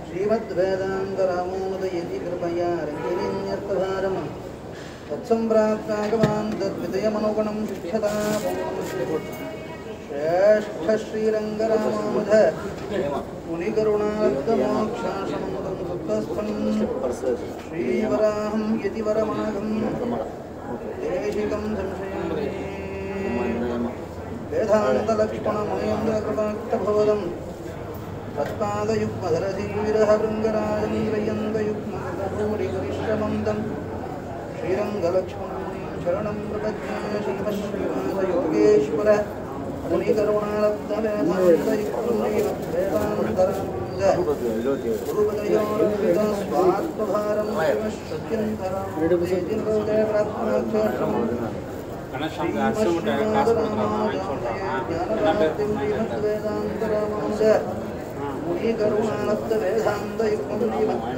श्रीमद्वेदान्तरामोदयति कृपया रङ्गिनीन्यर्थभारम् तत्सम्प्राप्तागवान् तद्विदयमनुगुणं शिक्षता श्रेष्ठश्रीरङ्गरामानुज मुनिकरुणाब्दमोक्षाशमनुदं सुतस्त्वं श्रीवराहं यतिवरमागं देशिकं संशयामि वेदान्तलक्ष्मणमहेन्द्रकृपाक्तभवदम् तत्पादयुग्मधरधीरः भृङ्गराजन्द्रयन्तयुग्मभूरिगरिष्ठमन्दम् श्रीरङ्गलक्ष्मणमुनिं शरणं प्रपद्ये श्रीमश्रीवासयोगेश्वर मुनिकरुणारब्धवेदान्तयुक्तं गुरुपदयोर्विदस्वात्मभारं शिवश्रुत्यन्तरं கணேஷ் அரிசி மூட்டை காசு கொடுக்குறாங்க வாங்கி சொல்கிறான் என்ன பேர் முனிகருணானந்த வேதாந்த யுக்மம்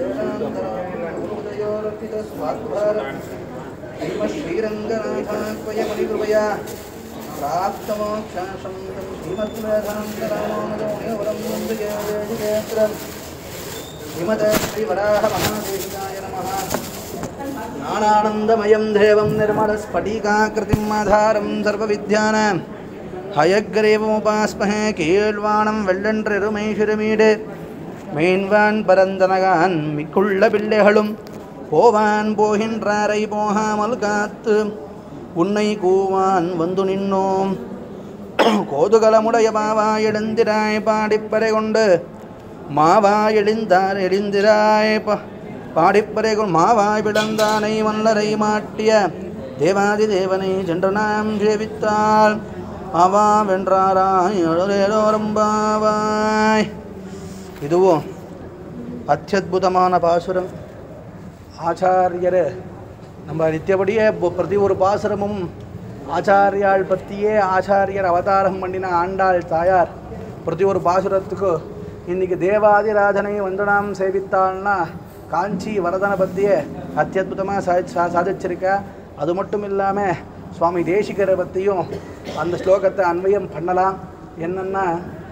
ஸ்ரீரங்கநாഥാத்வயமணிகృపయా प्राप्तमोक्षाशं श्रीमद्वेदान्तरामानुजमुनिवरं वन्दे श्रीमते श्रीवराहमहादेशिकाय नमः ஞானானந்தமயம் தேவம் நிர்மலஸ்படிகாக்கிருதிம் ஆதாரம் சர்வவித்யானாம் ஹயக்ரேவமுபாஸ்மஹே கீழ்வானம் வெள்ளென்றெருமைஷிருமீடு மீன்வான் பரந்தனகான் மிக்குள்ள பிள்ளைகளும் போவான் போகின்றாரை போகாமல் காத்து உன்னை கூவான் வந்து நின்னோம் கோதுகலமுடைய மாவா எழுந்திராய் பாடிப்பறை கொண்டு மாவா எழுந்தார் எழுந்திராய் பா பாடிப்பறை கொண்டு மாவாய் விளந்தானை மல்லரை மாட்டிய தேவாதி தேவனை சென்று நாம் சேவித்தால் அவா வென்றாராய் எழுரேரோரம்பாவாய் இதுவும் அத்தியுதமான பாசுரம் ஆச்சாரியர் நம்ம நித்தியபடியே ப- பிரதி ஒரு பாசுரமும் ஆச்சாரியாள் பற்றியே ஆச்சாரியர் அவதாரம் பண்ணின ஆண்டாள் தாயார் பிரதி ஒரு பாசுரத்துக்கு இன்னைக்கு தேவாதிராஜனை வந்து நாம் சேவித்தாள்னா காஞ்சி வரதனை பற்றியே அத்தியுதமாக சாதி சா சாதிச்சிருக்கா அது மட்டும் இல்லாமல் சுவாமி தேசிகரை பற்றியும் அந்த ஸ்லோகத்தை அன்வயம் பண்ணலாம் என்னென்னா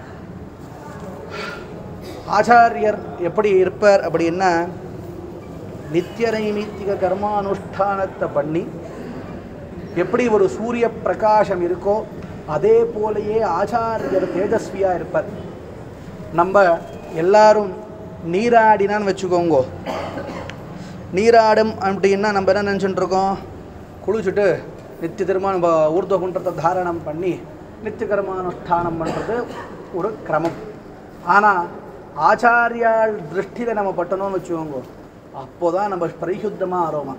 ஆச்சாரியர் எப்படி இருப்பார் அப்படின்னா நித்திய நைமித்திக கர்மானுஷ்டானத்தை பண்ணி எப்படி ஒரு சூரிய பிரகாசம் இருக்கோ அதே போலயே ஆச்சாரியர் தேஜஸ்வியாக இருப்பார் நம்ம எல்லாரும் நீராடினான்னு வச்சுக்கோங்க நீராடும் அப்படின்னா நம்ம என்ன நினச்சிட்டு இருக்கோம் குளிச்சுட்டு நித்திய திரும்ப நம்ம ஊர்த குன்றத்தை தாரணம் பண்ணி நித்திய கர்மானுஷ்டானம் பண்ணுறது ஒரு கிரமம் ஆனால் ஆச்சாரியாள் திருஷ்டியில் நம்ம பட்டணும்னு வச்சுக்கோங்க அப்போ தான் நம்ம பரிசுத்தமாக ஆரோமா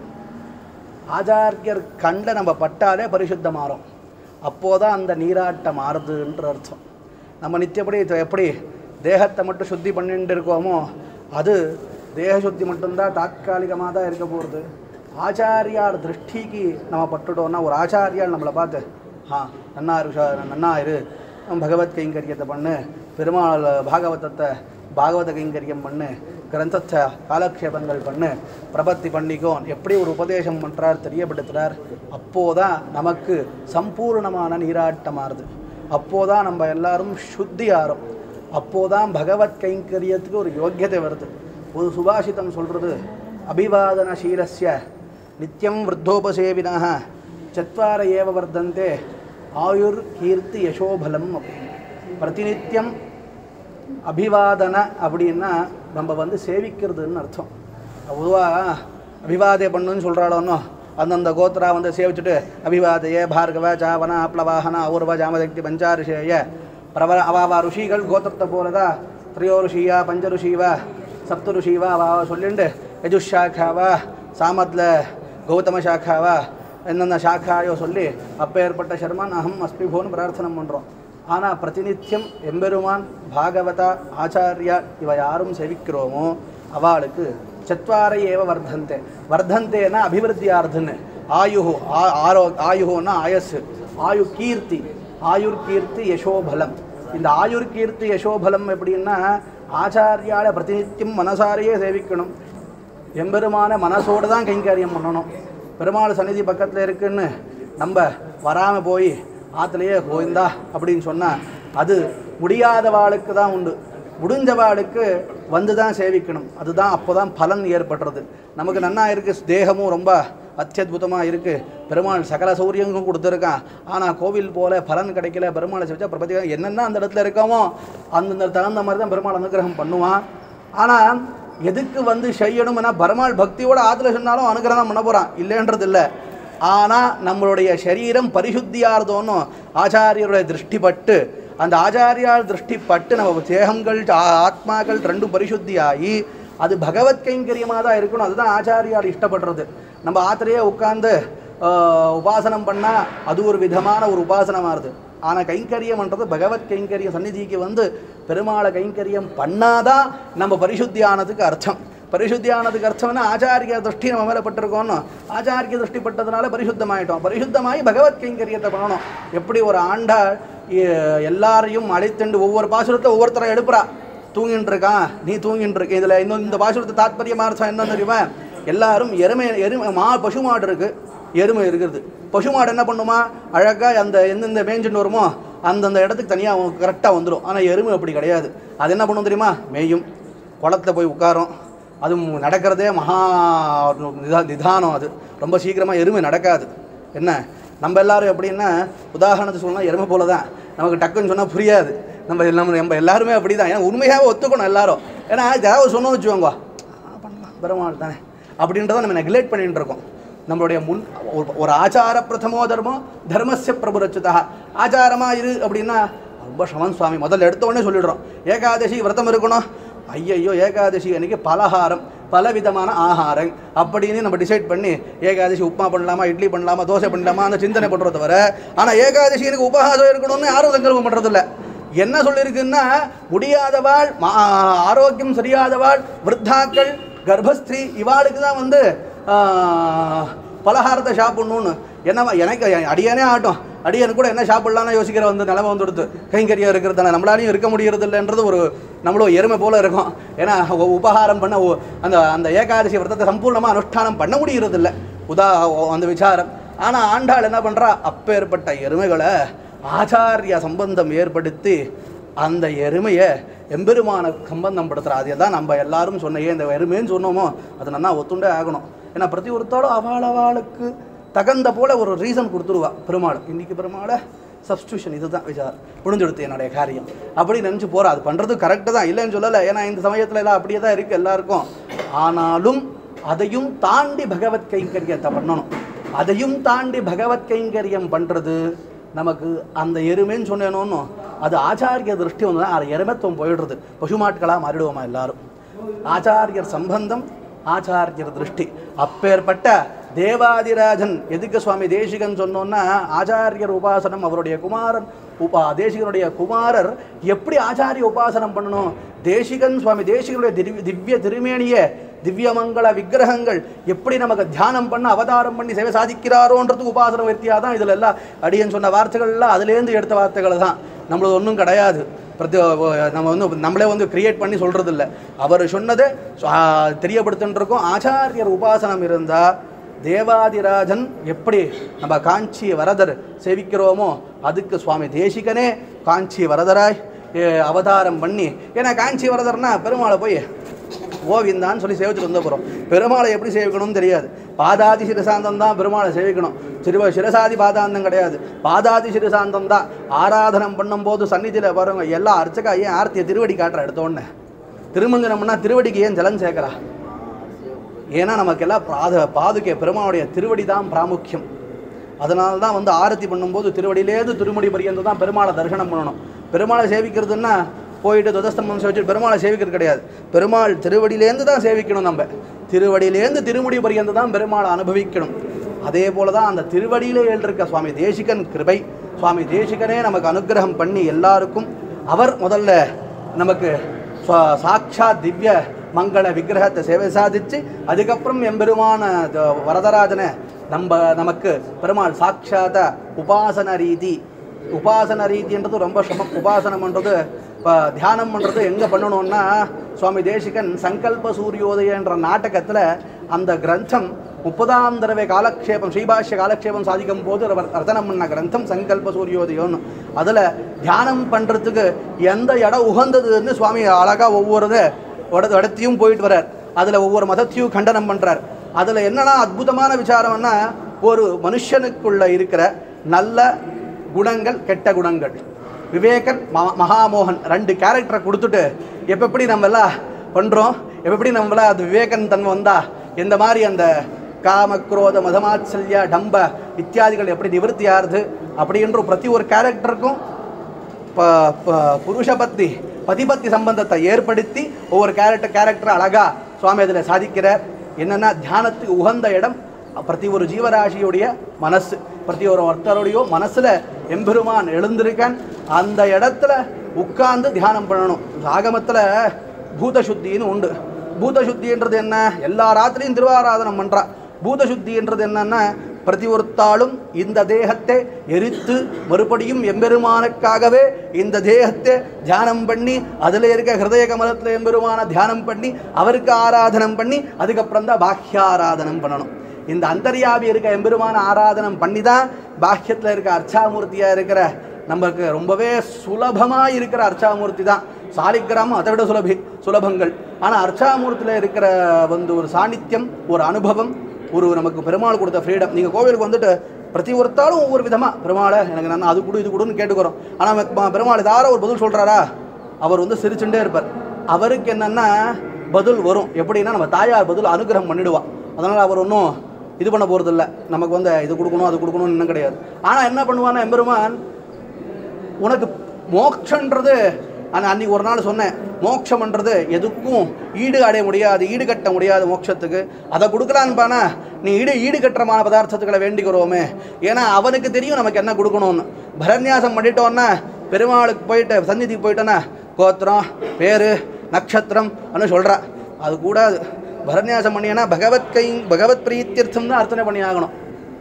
ஆச்சாரியர் கண்ட நம்ம பட்டாலே பரிசுத்தமாறோம் அப்போதான் அந்த நீராட்டம் மாறுதுன்ற அர்த்தம் நம்ம நித்தியப்படி இது எப்படி தேகத்தை மட்டும் சுத்தி பண்ணிட்டு இருக்கோமோ அது தேக சுத்தி மட்டும்தான் தாத்காலிகமாக தான் இருக்க போகிறது ஆச்சாரியார் திருஷ்டிக்கு நம்ம பட்டுட்டோம்னா ஒரு ஆச்சாரியால் நம்மளை பார்த்து ஆ நன்னா இரு உஷா, நன்னா இரு பகவத் கைங்கரியத்தை பண்ணு பெருமாள் பாகவதத்தை பாகவத கைங்கரியம் பண்ணு கிரந்தத்தை காலக்ஷேபங்கள் பண்ணு பிரபத்தி பண்ணிக்கோ எப்படி ஒரு உபதேசம் பண்ணுறார் தெரியப்படுத்துகிறார் அப்போதான் நமக்கு சம்பூர்ணமான நீராட்டமாறுது அப்போதான் நம்ம எல்லாரும் சுத்தி ஆறோம் அப்போதான் பகவத் கைங்கரியத்துக்கு ஒரு யோக்கியதை வருது ஒரு சுபாஷிதம் சொல்கிறது அபிவாதன சீலஸ்ய நித்தியம் விருத்தோபசேவினः சத்வார ஏவ வர்த்தந்தே ஆயுர் கீர்த்தி யசோபலம் அப்படின்னு பிரதிநித்தியம் அபிவாதன அப்படின்னா நம்ம வந்து சேவிக்கிறதுன்னு அர்த்தம் பொதுவாக அபிவாதே பண்ணுன்னு சொல்கிறாளோன்னோ அந்தந்த கோத்ரா வந்து சேவிச்சுட்டு அபிவாதையே பார்கவ சாவன ஆப்ளவாகன அவுர்வ ஜாமதக்தி பஞ்சாரிஷேய பிரபல அவாவா ருஷிகள் கோத்திரத்தை போலதா திரையோ ருஷியா பஞ்ச ருஷிவா சப்த ருஷிவா அவா சொல்லிண்டு யஜுஷாக்காவா சாமத்தில் கௌதம சாக்காவா என்னென்ன சாக்காயோ சொல்லி அப்பேற்பட்ட சர்மான் அகம் அஸ்மிபோன்னு பிரார்த்தனை பண்ணுறோம் ஆனால் பிரதிநித்தியம் எம்பெருமான் பாகவதா ஆச்சாரியா இவ யாரும் செவிக்கிறோமோ அவளுக்கு சத்வாரை ஏவ வர்த்தந்தே வர்த்தந்தேனா அபிவிருத்தியார்த்தன்னு ஆயு ஆ- ஆரோ ஆயுனா ஆயஸ் ஆயு கீர்த்தி ஆயுர் கீர்த்தி யசோபலம் இந்த ஆயுர் கீர்த்தி யசோபலம் எப்படின்னா ஆச்சாரியால பிரதிநித்தியம் மனசாரையே சேவிக்கணும் எம்பெருமான மனசோடு தான் கைங்கரியம் பண்ணணும் பெருமாள் சந்நிதி பக்கத்தில் இருக்குன்னு நம்ம வராமல் போய் ஆற்றுலையே கோவிந்தா அப்படின்னு சொன்னால் அது முடியாதவாளுக்கு தான் உண்டு முடிஞ்சவாளுக்கு வந்து தான் சேவிக்கணும் அதுதான் அப்போ தான் பலன் ஏற்படுறது நமக்கு நன்னா இருக்குது தேகமும் ரொம்ப அத்தியுதமாக இருக்குது பெருமாள் சகல சௌரியங்களும் கொடுத்துருக்கான் ஆனால் கோவில் போல பலன் கிடைக்கல பெருமாளை செஞ்சா பிரபதி என்னென்ன அந்த இடத்துல இருக்கமோ அந்தந்த தகுந்த மாதிரி தான் பெருமாள் அனுகிரகம் பண்ணுவான் ஆனால் எதுக்கு வந்து செய்யணும்னா பெருமாள் பக்தியோட ஆற்றுல சொன்னாலும் அனுகிரகம் பண்ண போகிறான் இல்லைன்றது இல்லை ஆனால் நம்மளுடைய சரீரம் பரிசுத்தியாகிறதோன்னு ஆச்சாரியருடைய திருஷ்டிப்பட்டு அந்த ஆச்சாரியால் திருஷ்டிப்பட்டு நம்ம தேகங்கள் ஆ- ஆத்மாக்கள் ரெண்டும் பரிசுத்தியாகி அது பகவத் கைங்கரியமாக தான் இருக்கணும் அதுதான் ஆச்சாரியால் இஷ்டப்படுறது நம்ம ஆத்திரையே உட்காந்து உபாசனம் பண்ணால் அது ஒரு விதமான ஒரு உபாசனமாக இருது ஆனால் கைங்கரியம்ன்றது பகவத் கைங்கரியம் சந்நிதிக்கு வந்து பெருமாளை கைங்கரியம் பண்ணாதான் நம்ம பரிசுத்தியானதுக்கு அர்த்தம் பரிசுத்தியானதுக்கு அர்த்தம்னா ஆச்சாரிய திருஷ்டி நம்ம மேலே பட்டிருக்கோம்னு ஆச்சாரிய திருஷ்டி பட்டதுனால பரிசுத்தமாயிட்டோம் பரிசுத்தமாகி பகவத் கைங்கரியத்தை பண்ணணும் எப்படி ஒரு ஆண்டாள் எ- எல்லாரையும் அழைத்துண்டு ஒவ்வொரு பாசுரத்தை ஒவ்வொருத்தரை எழுப்புறா தூங்கிட்டு இருக்கான் நீ தூங்கிட்டு இருக்க இதில் இன்னும் இந்த பாசுரத்தை தாத்பரியமாக அர்த்தம் என்ன தெரியுமா எல்லாரும் எருமை எருமை மா பசு மாடு இருக்கு எருமை இருக்கிறது பசு மாடு என்ன பண்ணுமா அழகாக அந்த எந்தெந்த மேய்ஞ்சுட்டு வருமோ அந்தந்த இடத்துக்கு தனியாக கரெக்டாக வந்துடும் ஆனால் எருமை அப்படி கிடையாது அது என்ன பண்ணும் தெரியுமா மேயும் குளத்துல போய் உட்காரும் அதுவும் நடக்கிறதே மகா நிதா நிதானம் அது ரொம்ப சீக்கிரமாக எருமை நடக்காது என்ன நம்ம எல்லாரும் எப்படின்னா உதாரணத்துக்கு சொன்னால் எருமை போல தான் நமக்கு டக்குன்னு சொன்னால் புரியாது நம்ம நம்ம நம்ம எல்லாருமே அப்படி தான் ஏன்னா உண்மையாகவே ஒத்துக்கணும் எல்லாரும் ஏன்னா ஏதாவது சொன்னோம் வச்சுக்கோங்க "ஆ, பண்ணலாம் பெருமாள் தானே அப்படின்றத நம்ம நெக்லெக்ட் பண்ணிட்டு இருக்கோம் நம்மளுடைய முன் ஒரு- ஒரு ஆச்சார பிரதமோ தர்மம் தர்மஸ்ய பிரபுரச்சுதா ஆச்சாரமாக இரு அப்படின்னா ரொம்ப சமன் சுவாமி முதல்ல எடுத்த உடனே சொல்லிடுறோம் ஏகாதசி விரதம் இருக்கணும் ஐயையோ ஏகாதசி அன்னைக்கு பலகாரம் பலவிதமான ஆகாரம் அப்படின்னு நம்ம டிசைட் பண்ணி ஏகாதசி உப்புமா பண்ணலாமா இட்லி பண்ணலாமா தோசை பண்ணலாமா அந்த சிந்தனை பண்ணுறத தவிர ஆனால் ஏகாதசி எனக்கு உபகாசம் இருக்கணும்னு யாரும் சங்கல்பம் பண்ணுறதில்ல என்ன சொல்லியிருக்குன்னா முடியாதவாள் மா- ஆரோக்கியம் சரியாதவாள் விருத்தாக்கள் கர்ப்பஸ்திரீ இவாளுக்கு தான் வந்து ஆ, பலகாரத்தை சாப்பிட்ணுன்னு என்னவா எனக்கு அடியானே ஆகட்டும் அடியன் கூட என்ன சாப்பிடலாம்னு யோசிக்கிற வந்து நிலமை வந்து கொடுத்து கைங்கரியம் இருக்கிறதால நம்மளாலையும் இருக்க முடியறது இல்லைன்றது ஒரு நம்மளும் எருமை போல இருக்கும் ஏன்னா உ- உபகாரம் பண்ண உ- அந்த அந்த ஏகாதசி விரதத்தை சம்பூர்ணமாக அனுஷ்டானம் பண்ண முடியறது இல்லை உதா அந்த விசாரம் ஆனால் ஆண்டாள் என்ன பண்ணுறா அப்பேற்பட்ட எருமைகளை ஆச்சாரிய சம்பந்தம் ஏற்படுத்தி அந்த எருமையை எம்பெருமான சம்பந்தம் படுத்துறா அதை தான் நம்ம எல்லாரும் சொன்ன ஏன் இந்த எருமைன்னு சொன்னோமோ அது நல்லா ஒத்துண்டே ஆகணும் ஏன்னா பிரதி ஒருத்தாலும் அவள் அவளுக்கு தகுந்த போல ஒரு ரீசன் கொடுத்துருவா பெருமாள் இன்னைக்கு பெருமாளை சப்ஸ்டியூஷன் இதுதான் விசார் முடிஞ்செடுத்து என்னுடைய காரியம் அப்படி நினச்சி போகிறா அது பண்ணுறது கரெக்டு தான் இல்லைன்னு சொல்லலை ஏன்னா இந்த சமயத்தில் எல்லாம் அப்படியே தான் இருக்குது எல்லாருக்கும் ஆனாலும் அதையும் தாண்டி பகவத் கைங்கரியத்தை பண்ணணும் அதையும் தாண்டி பகவத் கைங்கரியம் பண்ணுறது நமக்கு அந்த எருமைன்னு சொன்னேனோன்னு அது ஆச்சாரிய திருஷ்டி வந்து அது எருமைத்துவம் போயிடுறது பசுமாட்களாக மாறிடுவோமா எல்லாரும் ஆச்சாரியர் சம்பந்தம் ஆச்சாரியர் திருஷ்டி அப்பேற்பட்ட தேவாதிராஜன் எதுக்கு சுவாமி தேசிகன் சொன்னோன்னா ஆச்சாரியர் உபாசனம் அவருடைய குமாரன் உபா தேசிகனுடைய குமாரர் எப்படி ஆச்சாரிய உபாசனம் பண்ணணும் தேசிகன் சுவாமி தேசிகனுடைய திவ்ய திவ்ய திருமேனிய திவ்யமங்கள விக்கிரகங்கள் எப்படி நமக்கு தியானம் பண்ண அவதாரம் பண்ணி சேவை சாதிக்கிறாரோன்றதுக்கு உபாசனம் வெத்தியாக தான் இதில் எல்லாம் அடியன் சொன்ன வார்த்தைகள்லாம் அதுலேருந்து எடுத்த வார்த்தைகள் தான் நம்மளது ஒன்றும் கிடையாது பிரதி நம்ம வந்து நம்மளே வந்து கிரியேட் பண்ணி சொல்கிறது இல்லை அவர் சொன்னதை ஆ, தெரியப்படுத்துன்றிருக்கோம் ஆச்சாரியர் உபாசனம் இருந்தால் தேவாதிராஜன் எப்படி நம்ம காஞ்சி வரதர் சேவிக்கிறோமோ அதுக்கு சுவாமி தேசிகனே காஞ்சி வரதராய் ஏ, அவதாரம் பண்ணி ஏன்னா காஞ்சி வரதர்னா பெருமாளை போய் கோவிந்தான்னு சொல்லி சேவிச்சுட்டு வந்த போகிறோம் பெருமாளை எப்படி சேவிக்கணும்னு தெரியாது பாதாதி சிரசாந்தம் தான் பெருமாளை சேவிக்கணும் சிறுவ சிரசாதி பாதாந்தம் கிடையாது பாதாதி சிரசாந்தம் தான் ஆராதனம் பண்ணும்போது சந்நிதியில் பாருங்க எல்லா அர்ச்சகா ஏன் ஆர்த்தியை திருவடி காட்டுற எடுத்த உடனே திருமஞ்சனம்னா திருவடிக்கு ஏன் ஜலம் சேர்க்குறா ஏன்னா நமக்கெல்லாம் பாத பாதுகை பெருமாளுடைய திருவடி தான் பிராமுக்கியம் அதனால தான் வந்து ஆரத்தி பண்ணும்போது திருவடியிலேருந்து திருமுடி பரியந்து தான் பெருமாளை தரிசனம் பண்ணணும் பெருமாளை சேவிக்கிறதுன்னா போயிட்டு துதஸ்தம்பம் சேவிச்சு பெருமாளை சேவிக்கிறது கிடையாது பெருமாள் திருவடியிலேருந்து தான் சேவிக்கணும் நம்ம திருவடியிலேருந்து திருமுடி பரியந்து தான் பெருமாளை அனுபவிக்கணும் அதே போல தான் அந்த திருவடியிலே எழுந்திருக்க சுவாமி தேசிகன் கிருபை சுவாமி தேசிகனே நமக்கு அனுக்கிரகம் பண்ணி எல்லாருக்கும் அவர் முதல்ல நமக்கு சா- சாக்ஷாத் திவ்ய மங்கள விக்கிரகத்தை சேவை சாதிச்சு அதுக்கப்புறம் எம்பெருமான த- வரதராஜனை நம்ம நமக்கு பெருமாள் சாட்சாத உபாசன ரீதி உபாசன ரீதின்றது ரொம்ப சிரமம் உபாசனம் பண்ணுறது இப்போ தியானம் பண்ணுறது எங்கே பண்ணணும்னா சுவாமி தேசிகன் சங்கல்ப சூரியோதயன்ற நாடகத்தில் அந்த கிரந்தம் முப்பதாம் தடவை காலக்ஷேபம் ஸ்ரீபாஷ்ய காலக்ஷேபம் சாதிக்கும் போது அவர் ரத்தனம் பண்ண கிரந்தம் சங்கல்ப சூரியோதயம்னு அதில் தியானம் பண்ணுறதுக்கு எந்த இடம் உகந்ததுன்னு சுவாமி அழகாக ஒவ்வொரு இத- இடத்து இடத்தையும் போயிட்டு வர்றார் அதில் ஒவ்வொரு மதத்தையும் கண்டனம் பண்ணுறார் அதில் என்னன்னா அற்புதமான விசாரம்னா ஒரு மனுஷனுக்குள்ள இருக்கிற நல்ல குணங்கள் கெட்ட குணங்கள் விவேகன் ம- மகாமோகன் ரெண்டு கேரக்டரை கொடுத்துட்டு எப்ப எப்படி நம்ம எல்லாம் பண்ணுறோம் எப்ப எப்படி நம்மள அது விவேகன் தன்மை வந்தா எந்த மாதிரி அந்த காம குரோத மதமாத்சல்ய டம்ப இத்தியாதிகள் எப்படி நிவர்த்தி ஆறுது அப்படின்ற பிரதி ஒரு கேரக்டருக்கும் ப- ப- புருஷ பத்தி பதிபத்தி சம்பந்தத்தை ஏற்படுத்தி ஒவ்வொரு கேரக்டர் கேரக்டர் அழகா சுவாமி அதில் சாதிக்கிறார் என்னன்னா தியானத்துக்கு உகந்த இடம் பிரதி ஒரு ஜீவராசியுடைய மனசு பிரதி ஒரு ஒருத்தருடைய மனசுல எம்பெருமான் எழுந்திருக்கான் அந்த இடத்துல உட்கார்ந்து தியானம் பண்ணணும் ஆகமத்துல பூத சுத்தின்னு உண்டு பூத சுத்தின்றது என்ன எல்லா ராத்திரியும் திருவாராதனம் பண்றா பூத சுத்தின்றது என்னன்னா பிரதி ஒருத்தாளும் இந்த தேகத்தை எரித்து மறுபடியும் எம்பெருமானுக்காகவே இந்த தேகத்தை தியானம் பண்ணி அதில் இருக்க ஹிருதய கமலத்தில் எம்பெருமான தியானம் பண்ணி அவருக்கு ஆராதனம் பண்ணி அதுக்கப்புறம் தான் பாஹ்யாராதனம் பண்ணணும் இந்த அந்தர்யாபி இருக்க எம்பெருமான ஆராதனம் பண்ணி தான் பாஹ்யத்தில் இருக்க அர்ச்சாமூர்த்தியாக இருக்கிற நமக்கு ரொம்பவே சுலபமாக இருக்கிற அர்ச்சாமூர்த்தி தான் சாலிக்கிராமம் அதை விட சுலபி சுலபங்கள் ஆனால் அர்ச்சாமூர்த்தியில் இருக்கிற வந்து ஒரு சாநித்தியம் ஒரு அனுபவம் ஒரு நமக்கு பெருமாள் கொடுத்த ஃப்ரீடம் நீங்கள் கோவிலுக்கு வந்துட்டு பிரதி ஒருத்தாலும் ஒவ்வொரு விதமாக பெருமாளை எனக்கு நான் அது கொடு இது கொடுன்னு கேட்டுக்கிறோம் ஆனால் பெருமாள் ஏதாவது ஒரு பதில் சொல்கிறாரா அவர் வந்து சிரிச்சுட்டே இருப்பார் அவருக்கு என்னன்னா பதில் வரும் எப்படின்னா நம்ம தாயார் பதில் அனுகிரகம் பண்ணிடுவா அதனால் அவர் ஒன்றும் இது பண்ண போகிறதில்ல நமக்கு வந்து இது கொடுக்கணும் அது கொடுக்கணும்னு இன்னும் கிடையாது ஆனால் என்ன பண்ணுவான்னா எம்பெருமான் உனக்கு மோட்சன்றது அந்த அன்னைக்கு ஒரு நாள் சொன்னேன் மோட்சம்ன்றது எதுக்கும் ஈடு அடைய முடியாது ஈடு கட்ட முடியாது மோட்சத்துக்கு அதை கொடுக்கலான்னு பானா நீ ஈடு ஈடு கட்டுறமான பதார்த்தத்துக்களை வேண்டிக்கிறோமே ஏன்னா அவனுக்கு தெரியும் நமக்கு என்ன கொடுக்கணும்னு பரநியாசம் பண்ணிட்டோன்னா பெருமாளுக்கு போயிட்டு சந்நிதிக்கு போயிட்டோன்னா கோத்திரம் பேர் நட்சத்திரம் அப்படின்னு சொல்கிறா அது கூடாது பரநியாசம் பண்ணினா பகவத் கை பகவத் பிரீத்தியர்த்தம் தான் அர்ச்சனை பண்ணி ஆகணும்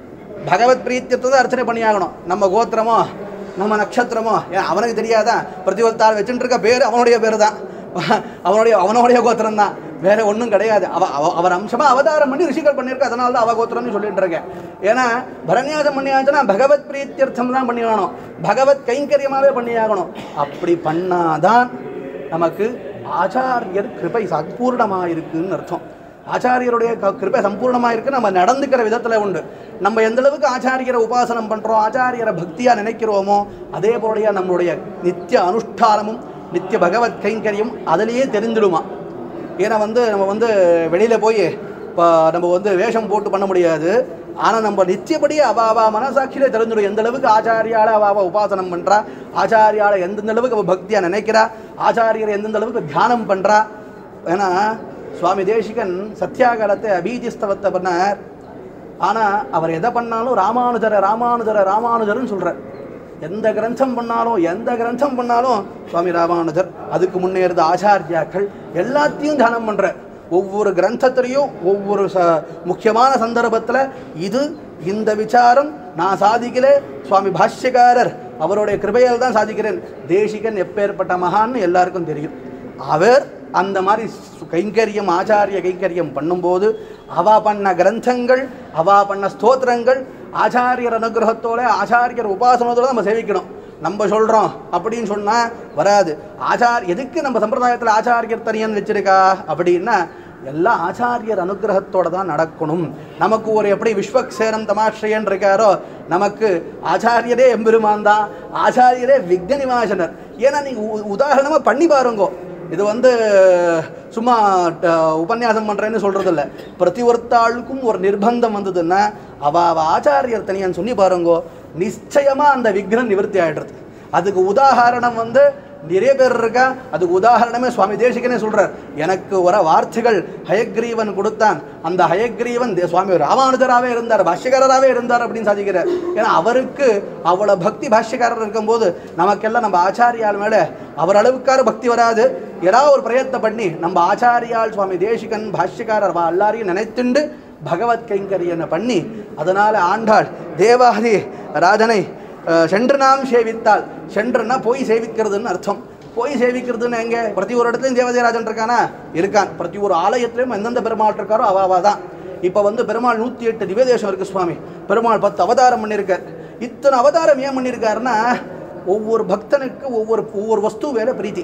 பகவத் பிரீத்தியத்தை தான் அர்ச்சனை பண்ணி ஆகணும் நம்ம கோத்திரமோ நம்ம நட்சத்திரமோ ஏன் அவனுக்கு தெரியாதா பிரதிபத்தால் வச்சுட்டு இருக்க பேர் அவனுடைய பேர் தான் அவனுடைய அவனுடைய கோத்திரம் தான் வேற ஒன்றும் கிடையாது அவ அவ- அவர் அம்சமாக அவதாரம் பண்ணி ரிஷிகள் பண்ணியிருக்க அதனால தான் அவ கோத்திரம்னு சொல்லிட்டு இருக்கேன் ஏன்னா பரநியாசம் பண்ணியாச்சுன்னா பகவத் பிரீத்தியர்த்தம் தான் பண்ணி ஆகணும் பகவத் கைங்கரியமாகவே பண்ணி ஆகணும் அப்படி பண்ணாதான் நமக்கு ஆச்சாரியர் கிருபை சம்பூர்ணமாக இருக்குன்னு அர்த்தம் ஆச்சாரியருடைய க- கிருபை சம்பூர்ணமாக இருக்கு நம்ம நடந்துக்கிற விதத்தில் உண்டு நம்ம எந்த அளவுக்கு ஆச்சாரியரை உபாசனம் பண்ணுறோம் ஆச்சாரியரை பக்தியாக நினைக்கிறோமோ அதே போலயே நம்மளுடைய நித்திய அனுஷ்டானமும் நித்திய பகவத் கைங்கரியம் அதிலேயே தெரிஞ்சிடுமா ஏன்னா வந்து நம்ம வந்து வெளியில் போய் இப்போ நம்ம வந்து வேஷம் போட்டு பண்ண முடியாது ஆனால் நம்ம நித்தியப்படி அவ அவ மனசாட்சியிலே தெரிஞ்சிடும் எந்த அளவுக்கு ஆச்சாரியால அவ அவ உபாசனம் பண்ணுறா ஆச்சாரியால எந்தெந்த அளவுக்கு அவ பக்தியாக நினைக்கிறா ஆச்சாரியர் எந்தெந்த அளவுக்கு தியானம் பண்ணுறா ஏன்னா சுவாமி தேசிகன் சத்தியாகாலத்தை அபீஜிஸ்தவத்தை பண்ணார் ஆனால் அவர் எதை பண்ணாலும் ராமானுஜர ராமானுஜர ராமானுஜர்னு சொல்கிறார் எந்த கிரந்தம் பண்ணாலும் எந்த கிரந்தம் பண்ணாலும் சுவாமி ராமானுஜர் அதுக்கு முன்னே இருந்த ஆச்சாரியாக்கள் எல்லாத்தையும் தியானம் பண்ணுறார் ஒவ்வொரு கிரந்தத்திலையும் ஒவ்வொரு ச முக்கியமான சந்தர்ப்பத்தில் இது இந்த விசாரம் நான் சாதிக்கல சுவாமி பாஷ்யக்காரர் அவருடைய கிருபையால் தான் சாதிக்கிறேன் தேசிகன் எப்பேற்பட்ட மகான்னு எல்லாருக்கும் தெரியும் அவர் அந்த மாதிரி சு- கைங்கரியம் ஆச்சாரிய கைங்கரியம் பண்ணும்போது அவா பண்ண கிரந்தங்கள் அவா பண்ண ஸ்தோத்திரங்கள் ஆச்சாரியர் அனுகிரகத்தோட ஆச்சாரியர் உபாசனத்தோட நம்ம சேவிக்கணும் நம்ம சொல்கிறோம் அப்படின்னு சொன்னால் வராது ஆச்சார் எதுக்கு நம்ம சம்பிரதாயத்தில் ஆச்சாரியர் தனியன் வச்சிருக்கா அப்படின்னா எல்லாம் ஆச்சாரியர் அனுகிரகத்தோட தான் நடக்கணும் நமக்கு ஒரு எப்படி விஸ்வக்சேனம் தமாஸ்ரயன் இருக்காரோ நமக்கு ஆச்சாரியரே எம்பெருமான் தான் ஆச்சாரியரே விக்ன நிவாசனர் ஏன்னா நீங்கள் உதாரணமாக பண்ணி பாருங்கோ இது வந்து சும்மா ட- உபன்யாசம் பண்ணுறேன்னு சொல்கிறது இல்லை பிரதி ஒருத்தாளுக்கும் ஒரு நிர்பந்தம் வந்ததுன்னா அவ அவ ஆச்சாரியர் தனியான்னு சொல்லி பாருங்கோ நிச்சயமாக அந்த விக்னம் நிவர்த்தி ஆயிடுறது அதுக்கு உதாரணம் வந்து நிறைய பேர் இருக்கா அதுக்கு உதாரணமே சுவாமி தேசிகனே சொல்றார் எனக்கு வர வார்த்தைகள் ஹயக்ரீவன் கொடுத்தான் அந்த ஹயக்ரீவன் தே- சுவாமி ராமானுஜராகவே இருந்தார் பாஷ்யக்காரராகவே இருந்தார் அப்படின்னு சாதிக்கிறார் ஏன்னா அவருக்கு அவ்வளோ பக்தி பாஷ்யக்காரர் இருக்கும்போது நமக்கெல்லாம் நம்ம ஆச்சாரியால் மேலே அவர் அளவுக்கார பக்தி வராது ஏதாவது ஒரு பிரயத்னம் பண்ணி நம்ம ஆச்சாரியால் சுவாமி தேசிகன் பாஷ்யக்காரர் வா எல்லாரையும் நினைத்துண்டு பகவத் கைங்கரியனை பண்ணி அதனால் ஆண்டாள் தேவாதி ராஜனை அஹ், சென்று நாம் சேவித்தால் சென்றுன்னா போய் சேவிக்கிறதுன்னு அர்த்தம் போய் சேவிக்கிறதுன்னு எங்க பிரதி ஒரு இடத்துலையும் தேவதேராஜன் இருக்கானா இருக்கான் பிரதி ஒரு ஆலயத்திலையும் எந்தெந்த பெருமாள் இருக்காரோ அவ அவ தான் இப்போ வந்து பெருமாள் நூற்றி எட்டு திவ்யதேசம் இருக்கு சுவாமி பெருமாள் பத்து அவதாரம் பண்ணியிருக்கார் இத்தனை அவதாரம் ஏன் பண்ணியிருக்காருன்னா ஒவ்வொரு பக்தனுக்கு ஒவ்வொரு ஒவ்வொரு வஸ்து மேல பிரீத்தி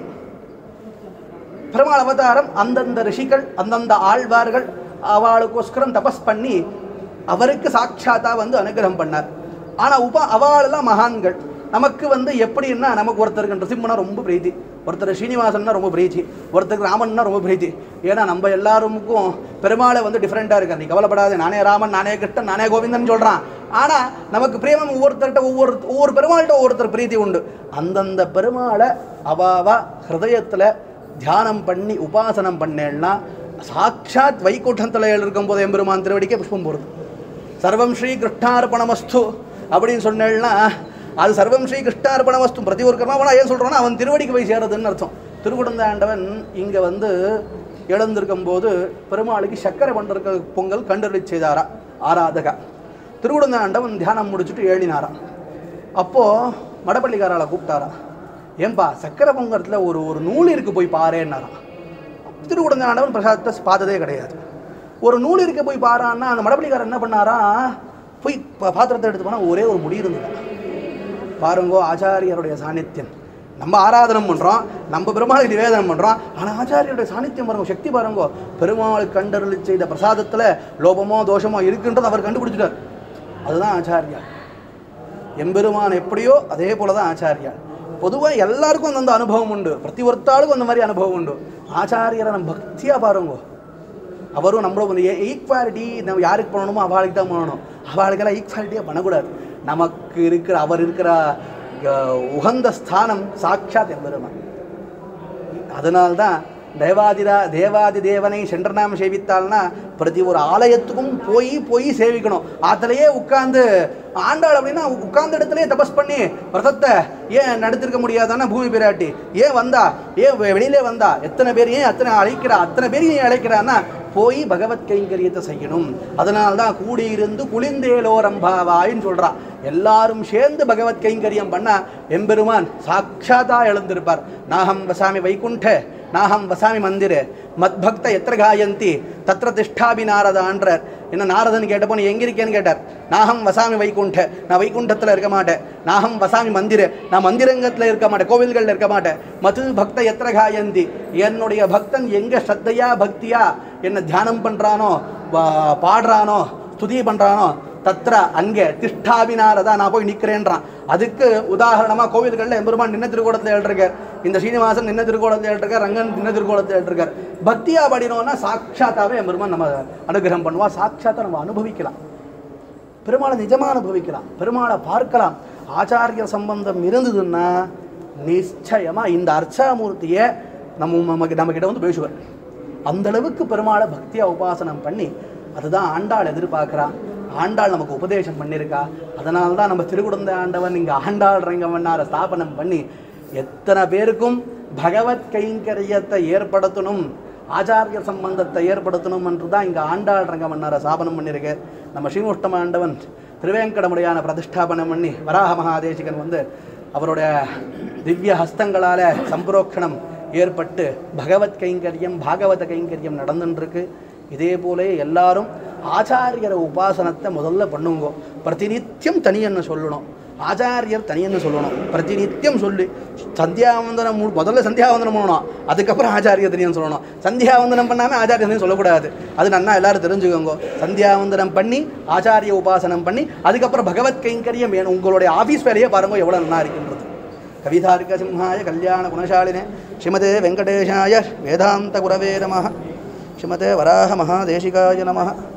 பெருமாள் அவதாரம் அந்தந்த ரிஷிகள் அந்தந்த ஆழ்வார்கள் அவளுக்கோஸ்கரம் தபஸ் பண்ணி அவருக்கு சாட்சாத்தா வந்து அனுகிரகம் பண்ணார் ஆனால் உப அவளெல்லாம் மகான்கள் நமக்கு வந்து எப்படின்னா நமக்கு ஒருத்தருக்கு நரசிம்மனா ரொம்ப பிரீத்தி ஒருத்தர் ஸ்ரீனிவாசன்னா ரொம்ப பிரீத்தி ஒருத்தருக்கு ராமன்னா ரொம்ப பிரீத்தி ஏன்னா நம்ம எல்லாருக்கும் பெருமாளை வந்து டிஃப்ரெண்ட்டாக இருக்கார் நீ கவலைப்படாத நானே ராமன் நானே கிருஷ்ணன் நானே கோவிந்தன் சொல்கிறான் ஆனால் நமக்கு பிரேமம் ஒவ்வொருத்தர்கிட்ட ஒவ்வொரு ஒவ்வொரு பெருமாள்கிட்ட ஒவ்வொருத்தர் பிரீத்தி உண்டு அந்தந்த பெருமாளை அவாவா ஹிருதயத்தில் தியானம் பண்ணி உபாசனம் பண்ணேன்னா சாட்சாத் வைகுண்டத்தில் இருக்கும்போது எம்பெருமான் திருவடிக்கே புஷ்பம் போடுது சர்வம் ஸ்ரீ கிருஷ்ணார்ப்பணமஸ்து அப்படின்னு சொன்னேன்னா அது சர்வம் ஸ்ரீ கிருஷ்ணார்ப்பணமஸ்து பிரதி ஒரு கர்மாவனா ஏன் சொல்கிறோன்னா அவன் திருவடிக்கு போய் சேருதுன்னு அர்த்தம் திருக்குடந்தாண்டவன் இங்கே வந்து இழந்திருக்கும் போது பெருமாளுக்கு சக்கரை பண்டிருக்க பொங்கல் கண்டறி செய்தாரா ஆராதகா திருக்குடந்தாண்டவன் தியானம் முடிச்சுட்டு ஏழினாராம் அப்போது மடப்பள்ளிக்காரால கூப்பிட்டாரா ஏன்பா சக்கரை பொங்கத்தில் ஒரு ஒரு நூல் இருக்கு போய் பாரேன்னாராம் திருக்குடந்தாண்டவன் பிரசாதத்தை பார்த்ததே கிடையாது ஒரு நூல் இருக்க போய் பாரான்னா அந்த மடப்பள்ளிக்காரர் என்ன பண்ணாரா போய் பா- பாத்திரத்தை எடுத்து போனால் ஒரே ஒரு முடி இருந்தது பாருங்கோ ஆச்சாரியருடைய சாநித்தியம் நம்ம ஆராதனம் பண்ணுறோம் நம்ம பெருமாளுக்கு நிவேதனம் பண்ணுறோம் ஆனால் ஆச்சாரியருடைய சாநித்தியம் பாருங்க சக்தி பாருங்கோ பெருமாளுக்கு கண்டருளி செய்த பிரசாதத்தில் லோபமோ தோஷமோ இருக்குன்றது அவர் கண்டுபிடிச்சிட்டார் அதுதான் ஆச்சாரியா எம்பெருமான் எப்படியோ அதே போல தான் ஆச்சாரியா பொதுவாக எல்லாருக்கும் அந்தந்த அனுபவம் உண்டு பிரதி ஒருத்தாளுக்கும் அந்த மாதிரி அனுபவம் உண்டு ஆச்சாரியரை நம்ம பக்தியாக பாருங்கோ அவரும் நம்மளோட ஒரு ஈக்வாலிட்டி நம்ம யாருக்கு பண்ணணுமோ அவளுக்கு தான் பண்ணணும் அவளுக்கெல்லாம் ஈக்வாலிட்டியாக பண்ணக்கூடாது நமக்கு இருக்கிற அவர் இருக்கிற அஹ், உகந்த ஸ்தானம் சாட்சாத் எம்பெருமான் அதனால்தான் தேவாதிரா தேவாதி தேவனை சென்ற நாம் சேவித்தால்னா பிரதி ஒரு ஆலயத்துக்கும் போய் போய் சேவிக்கணும் ஆத்திலேயே உட்கார்ந்து ஆண்டாள் அப்படின்னா உட்கார்ந்த இடத்துலயே தபஸ் பண்ணி விரதத்தை ஏன் நடத்திருக்க முடியாதானா பூமி பிராட்டி ஏன் வந்தா ஏன் வெ- வெளியிலே வந்தா எத்தனை பேர் ஏன் அத்தனை அழைக்கிறா அத்தனை பேர் ஏன் அழைக்கிறான்னா போய் பகவத் கைங்கரியத்தை செய்யணும் அதனால தான் கூடியிருந்து குளிந்தேலோரம்பாவாயின்னு சொல்றா எல்லாரும் சேர்ந்து பகவத் கைங்கரியம் பண்ணா எம்பெருமான் சாட்சாத்தா எழுந்திருப்பார் நாகம் வசாமி வைகுண்ட நாகம் வசாமி மந்திரே மத்பக்த எத்திர காயந்தி தத்ர திஷ்டாபி நாரதான்றார் என்ன நாரதன் கேட்டப்போ நீ எங்க இருக்கேன்னு கேட்டார் நாகம் வசாமி வைகுண்ட நான் வைகுண்டத்தில் இருக்க மாட்டேன் நாகம் வசாமி மந்திர நான் மந்திரங்கத்தில் இருக்க மாட்டேன் கோவில்களில் இருக்க மாட்டேன் மது பக்த எத்திர காயந்தி என்னுடைய பக்தன் எங்க ஸ்ரத்தையா பக்தியா என்ன தியானம் பண்றானோ வா- பாடுறானோ ஸ்துதி பண்றானோ தத்ர அங்கே திஷ்டாபினாரதா நான் போய் நிற்கிறேன்றான் அதுக்கு உதாரணமாக கோவில்களில் எம்பெருமான் நின்ன திருக்கோலத்தில் எழுதிருக்கார் இந்த சீனிவாசன் நின்ன திருக்கோலத்தில் எழுதிருக்கார் ரங்கன் நின்ன திருக்கோலத்தில் எழுதிருக்கார் பக்தியா படினோன்னா சாட்சாத்தாவே எம்பெருமான் நம்ம அனுகிரகம் பண்ணுவா சாட்சாத்தா நம்ம அனுபவிக்கலாம் பெருமாளை நிஜமாக அனுபவிக்கலாம் பெருமாளை பார்க்கலாம் ஆச்சாரிய சம்பந்தம் இருந்ததுன்னா நிச்சயமாக இந்த அர்ச்சாமூர்த்தியை நம்ம நமக்கு நம்மக்கிட்ட வந்து பேசுவார் அந்த அளவுக்கு பெருமாளை பக்தியாக உபாசனம் பண்ணி அதுதான் ஆண்டாள் எதிர்பார்க்குறான் ஆண்டாள் நமக்கு உபதேசம் பண்ணியிருக்கா அதனால தான் நம்ம திருக்குடந்த ஆண்டவன் இங்கே ஆண்டாள் ரங்கவன்னாரை ஸ்தாபனம் பண்ணி எத்தனை பேருக்கும் பகவத் கைங்கரியத்தை ஏற்படுத்தணும் ஆச்சாரிய சம்பந்தத்தை ஏற்படுத்தணும் என்று தான் இங்கே ஆண்டாள் ரங்கமன்னாரை ஸ்தாபனம் பண்ணியிருக்கு நம்ம ஸ்ரீமுஷ்டம ஆண்டவன் திருவேங்கடமுடையான பிரதிஷ்டாபனம் பண்ணி வராக மகாதேசிகன் வந்து அவருடைய திவ்ய ஹஸ்தங்களால சம்பரோக்ஷணம் ஏற்பட்டு பகவத் கைங்கரியம் பாகவத கைங்கரியம் நடந்துட்டுருக்கு இதே போல எல்லாரும் ஆச்சாரியர உபாசனத்தை முதல்ல பண்ணுங்கோ பிரதிநித்தியம் தனியன்னு சொல்லணும் ஆச்சாரியர் தனியன்னு சொல்லணும் பிரதிநித்தியம் சொல்லி சந்தியாவந்தனம் மு- முதல்ல சந்தியாவந்தனம் பண்ணணும் அதுக்கப்புறம் ஆச்சாரிய தனியன்னு சொல்லணும் சந்தியாவந்தனம் பண்ணாமல் ஆச்சாரிய தனியம் சொல்லக்கூடாது அது நன்னா எல்லாரும் தெரிஞ்சுக்கோங்க சந்தியாவந்தனம் பண்ணி ஆச்சாரிய உபாசனம் பண்ணி அதுக்கப்புறம் பகவத் கைங்கரியம் வேணும் உங்களுடைய ஆஃபீஸ் வேலையே பாருங்க எவ்வளோ நல்லா இருக்கின்றது கவிதார்க்க சிம்ஹாய கல்யாண குணசாலினே ஸ்ரீமதே வெங்கடேஷாய வேதாந்த குரவே நம ஸ்ரீமதே வராக மகாதேசிகாய நம